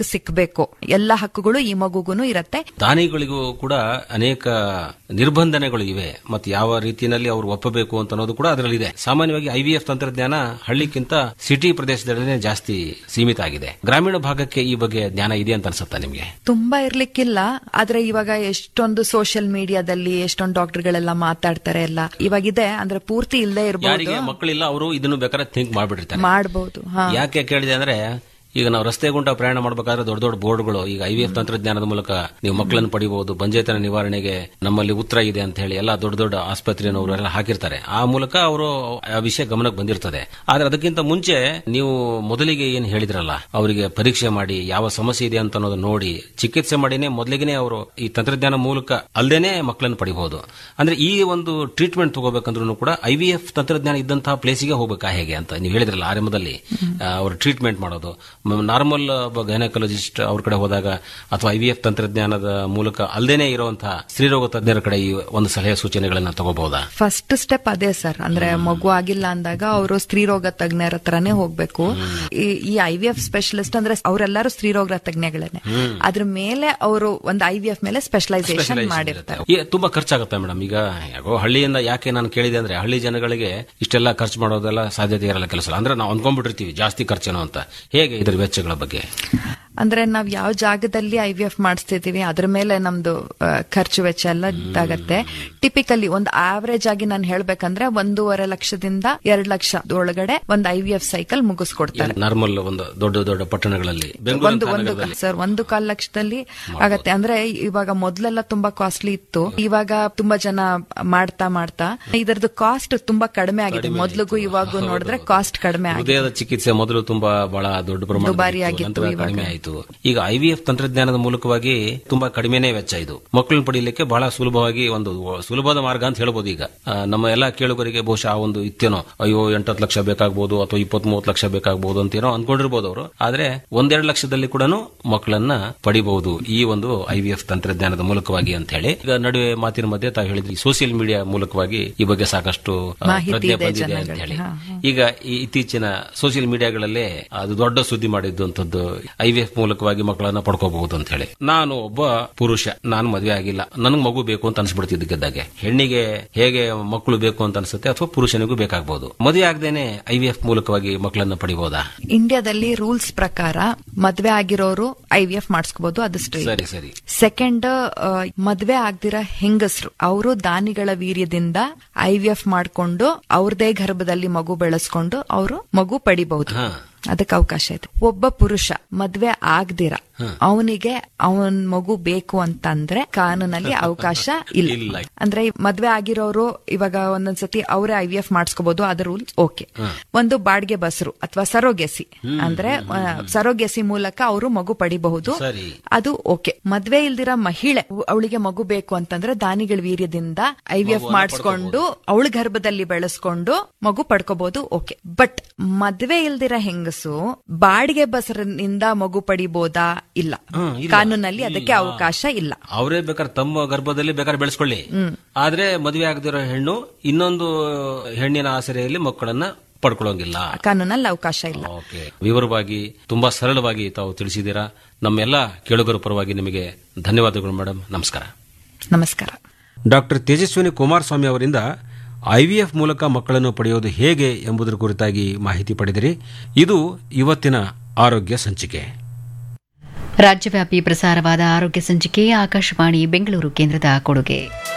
ಹಕ್ಕು ಸಿಕ್ಬೇಕು ಎಲ್ಲ ಹಕ್ಕುಗಳು ಈ ಮಗುಗುನು ಇರತ್ತೆ ದಾನಿಗಳಿಗೂ ಕೂಡ ಅನೇಕ ನಿರ್ಬಂಧನೆಗಳು ಇವೆ ಮತ್ತು ಯಾವ ರೀತಿಯಲ್ಲಿ ಅವರು ಒಪ್ಪಬೇಕು ಅಂತ ಅನ್ನೋದು ಕೂಡ ಅದರಲ್ಲಿದೆ ಸಾಮಾನ್ಯವಾಗಿ ಐವಿಎಫ್ ತಂತ್ರಜ್ಞಾನ ಹಳ್ಳಿಕ್ಕಿಂತ ಸಿಟಿ ಪ್ರದೇಶದಲ್ಲೇ ಜಾಸ್ತಿ ಸೀಮಿತ ಆಗಿದೆ ಗ್ರಾಮೀಣ ಭಾಗಕ್ಕೆ ಈ ಬಗ್ಗೆ ಜ್ಞಾನ ಇದೆ ಅಂತ ಅನ್ಸುತ್ತಾ ನಿಮಗೆ ತುಂಬಾ ಇರ್ಲಿಕ್ಕಿಲ್ಲ ಆದ್ರೆ ಇವಾಗ ಎಷ್ಟೊಂದು ಸೋಷಿಯಲ್ ಮೀಡಿಯಾದಲ್ಲಿ ಎಷ್ಟೊಂದು ಡಾಕ್ಟರ್ಗಳೆಲ್ಲ ಮಾತಾಡ್ತಾರೆ ಎಲ್ಲ ಇವಾಗಿದೆ ಅಂದ್ರೆ ಪೂರ್ತಿ ಇಲ್ಲದೆ ಇರಬಹುದು ಯಾರಿಗೆ ಮಕ್ಕಳಿಲ್ಲ ಅವರು ಇದನ್ನು ಬೇಕಾದ್ರೆ ಥಿಂಕ್ ಮಾಡ್ಬಿಟ್ಟಿರ್ತಾರೆ ಮಾಡಬಹುದು ಹಾ ಯಾಕೆ ಕೇಳಿದೆ ಅಂದ್ರೆ ಈಗ ನಾವು ರಸ್ತೆ ಗುಂಟ ಪ್ರಯಾಣ ಮಾಡಬೇಕಾದ್ರೆ ದೊಡ್ಡ ದೊಡ್ಡ ಬೋರ್ಡ್ಗಳು ಈಗ ಐವಿಎಫ್ ತಂತ್ರಜ್ಞಾನದ ಮೂಲಕ ನೀವು ಮಕ್ಕಳನ್ನು ಪಡಿಬಹುದು ಬಂಜೇತನ ನಿವಾರಣೆಗೆ ನಮ್ಮಲ್ಲಿ ಉತ್ತರ ಇದೆ ಅಂತ ಹೇಳಿ ಎಲ್ಲ ದೊಡ್ಡ ದೊಡ್ಡ ಆಸ್ಪತ್ರೆಯವರು ಎಲ್ಲ ಹಾಕಿರ್ತಾರೆ ಆ ಮೂಲಕ ಅವರು ಆ ವಿಷಯ ಗಮನಕ್ಕೆ ಬಂದಿರ್ತದೆ ಆದ್ರೆ ಅದಕ್ಕಿಂತ ಮುಂಚೆ ನೀವು ಮೊದಲಿಗೆ ಏನ್ ಹೇಳಿದ್ರಲ್ಲ ಅವರಿಗೆ ಪರೀಕ್ಷೆ ಮಾಡಿ ಯಾವ ಸಮಸ್ಯೆ ಇದೆ ಅಂತ ಅನ್ನೋದು ನೋಡಿ ಚಿಕಿತ್ಸೆ ಮಾಡಿನೇ ಮೊದಲಿಗೆ ಅವರು ಈ ತಂತ್ರಜ್ಞಾನ ಮೂಲಕ ಅಲ್ಲದೇನೆ ಮಕ್ಕಳನ್ನು ಪಡಿಬಹುದು ಅಂದ್ರೆ ಈ ಒಂದು ಟ್ರೀಟ್ಮೆಂಟ್ ತಗೋಬೇಕಂದ್ರೂ ಕೂಡ ಐವಿಎಫ್ ತಂತ್ರಜ್ಞಾನ ಇದ್ದಂತಹ ಪ್ಲೇಸಿಗೆ ಹೋಗ್ಬೇಕಾ ಹೇಗೆ ಅಂತ ನೀವು ಹೇಳಿದ್ರಲ್ಲ ಆರಂಭದಲ್ಲಿ ಆ, ಅವರು ಟ್ರೀಟ್ಮೆಂಟ್ ಮಾಡೋದು ನಾರ್ಮಲ್ ಗೈನಕಾಲಜಿಸ್ಟ್ ಅವ್ರ ಕಡೆ ಹೋದಾಗ ಅಥವಾ ಐವಿಎಫ್ ತಂತ್ರಜ್ಞಾನದ ಮೂಲಕ ಅಲ್ಲದೇನೆ ಇರುವಂತಹ ಸ್ತ್ರೀರೋಗ ತಜ್ಞರ ಕಡೆ ಈ ಒಂದು ಸಲಹೆ ಸೂಚನೆಗಳನ್ನ ತಗೋಬಹುದಾ ಫಸ್ಟ್ ಸ್ಟೆಪ್ ಅದೇ ಸರ್ ಅಂದ್ರೆ ಮಗು ಆಗಿಲ್ಲ ಅಂದಾಗ ಅವರು ಸ್ತ್ರೀರೋಗ ತಜ್ಞರ ಹತ್ರನೇ ಹೋಗ್ಬೇಕು ಈ- ಈ ಐ ವಿ ಎಫ್ ಸ್ಪೆಷಲಿಸ್ಟ್ ಅಂದ್ರೆ ಅವರೆಲ್ಲರೂ ಸ್ತ್ರೀರೋಗ ತಜ್ಞಗಳೇನೆ ಅದ್ರ ಮೇಲೆ ಅವರು ಒಂದು ಐ ವಿ ಎಫ್ ಮೇಲೆ ಸ್ಪೆಷಲೈಸೇಷನ್ ಮಾಡಿರ್ತಾರೆ ಈ ತುಂಬಾ ಖರ್ಚಾಗುತ್ತೆ ಮೇಡಮ್ ಈಗ ಯಾಕೋ ಹಳ್ಳಿಯಿಂದ ಯಾಕೆ ನಾನು ಕೇಳಿದೆ ಅಂದ್ರೆ ಹಳ್ಳಿ ಜನಗಳಿಗೆ ಇಷ್ಟೆಲ್ಲ ಖರ್ಚು ಮಾಡೋದೆಲ್ಲ ಸಾಧ್ಯತೆ ಇರಲ್ಲ ಕೆಲಸ ಅಂದ್ರೆ ನಾವು ಅಂದ್ಕೊಂಡ್ಬಿಟ್ಟಿರ್ತೀವಿ ಜಾಸ್ತಿ ಖರ್ಚೇನೋ ಅಂತ ಹೇಗೆ ಇದ್ರ ವೆಚ್ಚಗಳ ಬಗ್ಗೆ ಅಂದ್ರೆ ನಾವ್ ಯಾವ ಜಾಗದಲ್ಲಿ ಐ ವಿ ಎಫ್ ಮಾಡಿಸ್ತಿದೀವಿ ಅದ್ರ ಮೇಲೆ ನಮ್ದು ಆ, ಖರ್ಚು ವೆಚ್ಚ ಎಲ್ಲ ಇದಾಗತ್ತೆ ಟಿಪಿಕಲಿ ಒಂದು ಆವರೇಜ್ ಆಗಿ ನಾನು ಹೇಳ್ಬೇಕಂದ್ರೆ ಒಂದೂವರೆ ಲಕ್ಷದಿಂದ ಎರಡ್ ಲಕ್ಷ ಒಳಗಡೆ ಒಂದು ಐ ವಿ ಎಫ್ ಸೈಕಲ್ ಮುಗಿಸ್ಕೊಡ್ತಾರೆ ನಾರ್ಮಲ್ ಒಂದು ದೊಡ್ಡ ದೊಡ್ಡ ಪಟ್ಟಣಗಳಲ್ಲಿ ಒಂದು ಬೆಂಗಳೂರು ಒಂದು ಸರ್ ಒಂದು ಕಾಲ್ ಲಕ್ಷದಲ್ಲಿ ಆಗತ್ತೆ ಅಂದ್ರೆ ಇವಾಗ ಮೊದ್ಲೆಲ್ಲ ತುಂಬಾ ಕಾಸ್ಟ್ಲಿ ಇತ್ತು ಇವಾಗ ತುಂಬಾ ಜನ ಮಾಡ್ತಾ ಮಾಡ್ತಾ ಇದರದ್ದು ಕಾಸ್ಟ್ ತುಂಬಾ ಕಡಿಮೆ ಆಗಿದೆ ಮೊದ್ಲಿಗೂ ಇವಾಗೂ ನೋಡಿದ್ರೆ ಕಾಸ್ಟ್ ಕಡಿಮೆ ಆಗಿದೆ ಹೃದಯದ ಚಿಕಿತ್ಸೆ ಮೊದಲು ತುಂಬಾ ಬಹಳ ದೊಡ್ಡ ಪ್ರಮಾಣದಲ್ಲಿ ದುಬಾರಿ ಇತ್ತು. ಆಗಿತ್ತು ನಂತರ ಇವಾಗ. ಕಡಿಮೆ ಆಯಿತು ಈಗ ಐವಿಎಫ್ ತಂತ್ರಜ್ಞಾನದ ಮೂಲಕವಾಗಿ ತುಂಬಾ ಕಡಿಮೆನೇ ವೆಚ್ಚ ಇದು ಮಕ್ಕಳನ್ನ ಪಡೆಯಲಿಕ್ಕೆ ಬಹಳ ಸುಲಭವಾಗಿ ಒಂದು ಸುಲಭದ ಮಾರ್ಗ ಅಂತ ಹೇಳ್ಬೋದು ಈಗ ಆ, ನಮ್ಮ ಎಲ್ಲಾ ಕೇಳುಗರಿಗೆ ಬಹುಶಃ ಆ ಒಂದು ಇತ್ತೇನೋ ಅಯ್ಯೋ ಎಂಟತ್ತು ಲಕ್ಷ ಬೇಕಾಗಬಹುದು ಅಥವಾ ಇಪ್ಪತ್ತ್ ಮೂವತ್ತು ಲಕ್ಷ ಬೇಕಾಗಬಹುದು ಅಂತೇನೋ ಅನ್ಕೊಂಡಿರ್ಬೋದು ಅವರು ಆದ್ರೆ ಒಂದೆರಡು ಲಕ್ಷದಲ್ಲಿ ಕೂಡ ಮಕ್ಕಳನ್ನ ಪಡಿಬಹುದು ಈ ಒಂದು ಐವಿಎಫ್ ತಂತ್ರಜ್ಞಾನದ ಮೂಲಕವಾಗಿ ಅಂತ ಹೇಳಿ ಈಗ ನಡುವೆ ಮಾತಿನ ಮಧ್ಯೆ ತಾವು ಹೇಳಿದ್ರಿ ಸೋಷಿಯಲ್ ಮೀಡಿಯಾ ಮೂಲಕವಾಗಿ ಈ ಬಗ್ಗೆ ಸಾಕಷ್ಟು ಆ, ಮಾಹಿತಿ ಪ್ರಜ್ಞೆ ಇದೆ ಬಂದಿದೆ ಅಂತ ಜನಗಳಿಗೆ. ಹೇಳಿ ಹಾ, ಈಗ ಈ ಇತ್ತೀಚಿನ ಸೋಷಿಯಲ್ ಮೀಡಿಯಾಗಳಲ್ಲೇ ಅದು ದೊಡ್ಡ ಸುದ್ದಿ ಮಾಡಿದ್ದಂಥದ್ದು ಐವಿಎಫ್ ಮೂಲಕವಾಗಿ ಮಕ್ಕಳನ್ನ ಪಡ್ಕೋಬಹುದು ಅಂತ ಹೇಳಿ ನಾನು ಒಬ್ಬ ಪುರುಷ ನಾನು ಮದುವೆ ಆಗಿಲ್ಲ ನನಗೆ ಮಗು ಬೇಕು ಅಂತ ಅನ್ಸ್ಬಿಡ್ತಿದ್ದಕ್ಕಿದ್ದಾಗೆ ಹೆಣ್ಣಿಗೆ ಹೇಗೆ ಮಕ್ಕಳು ಬೇಕು ಅಂತ ಅನ್ಸುತ್ತೆ ಅಥವಾ ಪುರುಷನಿಗೂ ಬೇಕಾಗಬಹುದು ಮದುವೆ ಆಗದೇನೆ ಐವಿಎಫ್ ಮೂಲಕವಾಗಿ ಮಕ್ಕಳನ್ನ ಪಡಿಬಹುದಾ ಇಂಡಿಯಾದಲ್ಲಿ ರೂಲ್ಸ್ ಪ್ರಕಾರ ಮದ್ವೆ ಆಗಿರೋರು ಐ ವಿ ಎಫ್ ಮಾಡಿಸ್ಕೋಬಹುದು ಅದು ಸ್ಟ್ರೈಟ್ ಸರಿ ಸರಿ ಸೆಕೆಂಡ್ ಮದ್ವೆ ಆಗ್ದಿರ ಹೆಂಗಸರು ಅವರು ದಾನಿಗಳ ವೀರ್ಯದಿಂದ ಐ ವಿ ಎಫ್ ಮಾಡ್ಕೊಂಡು ಅವ್ರದೇ ಗರ್ಭದಲ್ಲಿ ಮಗು ಬೆಳೆಸ್ಕೊಂಡು ಅವರು ಮಗು ಪಡಿಬಹುದು ಹಾ ಅದಕ್ಕೆ ಅವಕಾಶ ಇದೆ ಒಬ್ಬ ಪುರುಷ ಮದ್ವೆ ಆಗ್ದಿರ ಅವನಿಗೆ ಅವನ್ ಮಗು ಬೇಕು ಅಂತಂದ್ರೆ ಕಾನೂನಲ್ಲಿ ಅವಕಾಶ ಇಲ್ಲ. ಇಲ್ಲ ಅಂದ್ರೆ ಈ ಮದ್ವೆ ಆಗಿರೋರು ಇವಾಗ ಒಂದೊಂದ್ಸತಿ ಅವರೇ ಐ ವಿ ಎಫ್ ಮಾಡಿಸ್ಕೋಬಹುದು ಅದ ರೂಲ್ಸ್ ಓಕೆ ಒಂದು ಬಾಡಿಗೆ ಬಸರು ಅಥವಾ ಸರೋಗೆಸಿ ಅಂದ್ರೆ ಸರೋಗೆಸಿ ಮೂಲಕ ಅವರು ಮಗು ಪಡಿಬಹುದು ಸರಿ ಅದು ಓಕೆ ಮದ್ವೆ ಇಲ್ದಿರ ಮಹಿಳೆ ಅವಳಿಗೆ ಮಗು ಬೇಕು ಅಂತಂದ್ರೆ ದಾನಿಗಳ ವೀರ್ಯದಿಂದ ಐ ವಿ ಎಫ್ ಮಾಡಿಸ್ಕೊಂಡು ಅವಳ ಗರ್ಭದಲ್ಲಿ ಬೆಳೆಸ್ಕೊಂಡು ಮಗು ಪಡ್ಕೋಬಹುದು ಓಕೆ ಬಟ್ ಮದ್ವೆ ಇಲ್ದಿರ ಹೆಂಗಸು ಬಾಡಿಗೆ ಬಸರಿನಿಂದ ಮಗು ಪಡಿಬೋದಾ ಇಲ್ಲ ಹ್ಮ್, ಇಲ್ಲ. ಕಾನೂನಲ್ಲಿ ಅದಕ್ಕೆ ಅವಕಾಶ ಇಲ್ಲ ಅವರೇ ಬೇಕಾದ್ರೆ ತಮ್ಮ ಗರ್ಭದಲ್ಲಿ ಬೇಕಾದ್ರೆ ಬೆಳೆಸ್ಕೊಳ್ಳಿ ಆದ್ರೆ ಮದುವೆ ಆಗದಿರೋ ಹೆಣ್ಣು ಇನ್ನೊಂದು ಹೆಣ್ಣಿನ ಆಸರೆಯಲ್ಲಿ ಮಕ್ಕಳನ್ನ ಪಡ್ಕೊಳ್ಳೋಂಗಿಲ್ಲ ಕಾನೂನಲ್ಲಿ ಅವಕಾಶ ಇಲ್ಲ ಓಕೆ ವಿವರವಾಗಿ ತುಂಬಾ ಸರಳವಾಗಿ ತಾವು ತಿಳಿಸಿದ್ದೀರಾ ನಮ್ಮೆಲ್ಲ ಕೇಳುಗರ ಪರವಾಗಿ ನಿಮಗೆ ಧನ್ಯವಾದಗಳು ಮೇಡಮ್ ನಮಸ್ಕಾರ ನಮಸ್ಕಾರ ಡಾಕ್ಟರ್ ತೇಜಸ್ವಿನಿ ಕುಮಾರಸ್ವಾಮಿ ಅವರಿಂದ ಐವಿಎಫ್ ಮೂಲಕ ಮಕ್ಕಳನ್ನು ಪಡೆಯುವುದು ಹೇಗೆ ಎಂಬುದರ ಕುರಿತಾಗಿ ಮಾಹಿತಿ ಪಡೆದಿರಿ ಇದು ಇವತ್ತಿನ ಆರೋಗ್ಯ ಸಂಚಿಕೆ ರಾಜ್ಯವ್ಯಾಪಿ ಪ್ರಸಾರವಾದ ಆರೋಗ್ಯ ಸಂಚಿಕೆ ಆಕಾಶವಾಣಿ ಬೆಂಗಳೂರು ಕೇಂದ್ರದ ಕೊಡುಗೆ